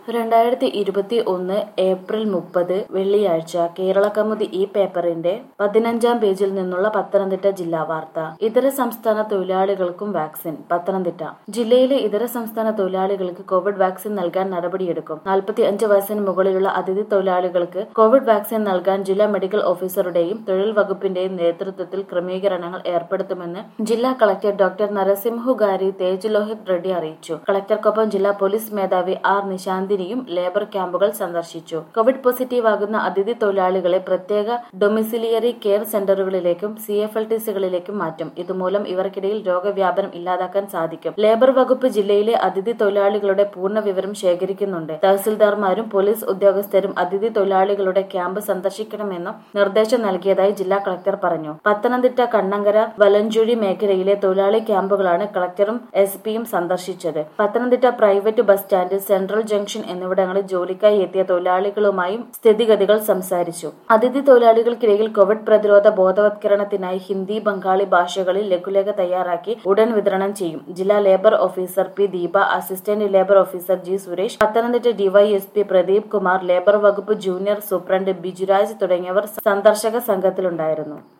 രണ്ടായിരത്തി ഇരുപത്തി ഒന്ന് ഏപ്രിൽ മുപ്പത് വെള്ളിയാഴ്ച കേരളകൗമുദി ഈ പേപ്പറിന്റെ പതിനഞ്ചാം പേജിൽ നിന്നുള്ള പത്തനംതിട്ട ജില്ലാ വാർത്ത ഇതര സംസ്ഥാന തൊഴിലാളികൾക്കും വാക്സിൻ പത്തനംതിട്ട ജില്ലയിലെ ഇതര സംസ്ഥാന തൊഴിലാളികൾക്ക് കോവിഡ് വാക്സിൻ നൽകാൻ നടപടിയെടുക്കും നാൽപ്പത്തി അഞ്ച് വയസ്സിന് മുകളിലുള്ള അതിഥി തൊഴിലാളികൾക്ക് കോവിഡ് വാക്സിൻ നൽകാൻ ജില്ലാ മെഡിക്കൽ ഓഫീസറുടെയും തൊഴിൽ വകുപ്പിന്റെയും നേതൃത്വത്തിൽ ക്രമീകരണങ്ങൾ ഏർപ്പെടുത്തുമെന്ന് ജില്ലാ കളക്ടർ ഡോക്ടർ നരസിംഹുഗാരി തേജ് ലോഹിത് റെഡ്ഡി അറിയിച്ചു കളക്ടർക്കൊപ്പം ജില്ലാ പോലീസ് മേധാവി ആർ നിശാന്തിനിയും ലേബർ ക്യാമ്പുകൾ സന്ദർശിച്ചു കോവിഡ് പോസിറ്റീവ് ആകുന്ന അതിഥി തൊഴിലാളികളെ പ്രത്യേക ഡൊമിസിലിയറി കെയർ സെന്ററുകളിലേക്കും സി എഫ് എൽ ടി സികളിലേക്കും മാറ്റും ഇതുമൂലം ഇവർക്കിടയിൽ രോഗവ്യാപനം ഇല്ലാതാക്കാൻ സാധിക്കും ലേബർ വകുപ്പ് ജില്ലയിലെ അതിഥി തൊഴിലാളികളുടെ പൂർണ്ണ വിവരം ശേഖരിക്കുന്നുണ്ട് തഹസിൽദാർമാരും പോലീസ് ഉദ്യോഗസ്ഥരും അതിഥി തൊഴിലാളികളുടെ ക്യാമ്പ് സന്ദർശിക്കണമെന്നും നിർദ്ദേശം നൽകിയതായി ജില്ലാ കളക്ടർ പറഞ്ഞു പത്തനംതിട്ട കണ്ണങ്കര വലഞ്ചുഴി മേഖലയിലെ തൊഴിലാളി ക്യാമ്പുകളാണ് കളക്ടറും എസ് പിയും സന്ദർശിച്ചത് Pathanamthitta private bus stand central junction എന്നിവിടങ്ങളിൽ ജോലിക്കായി എത്തിയ തൊഴിലാളികളുമായും സ്ഥിതിഗതികൾ സംസാരിച്ചു അതിഥി തൊഴിലാളികൾക്കിടയിൽ കോവിഡ് പ്രതിരോധ ബോധവത്കരണത്തിനായി ഹിന്ദി ബംഗാളി ഭാഷകളിൽ ലഘുലേഖ തയ്യാറാക്കി ഉടൻ വിതരണം ചെയ്യും ജില്ലാ labour officer P Deepa assistant labour officer G Suresh Pathanamthitta DYSP Pradeep Kumar labour വകുപ്പ് ജൂനിയർ സൂപ്രണ്ട് ബിജുരാജ് തുടങ്ങിയവർ സന്ദർശക സംഘത്തിലുണ്ടായിരുന്നു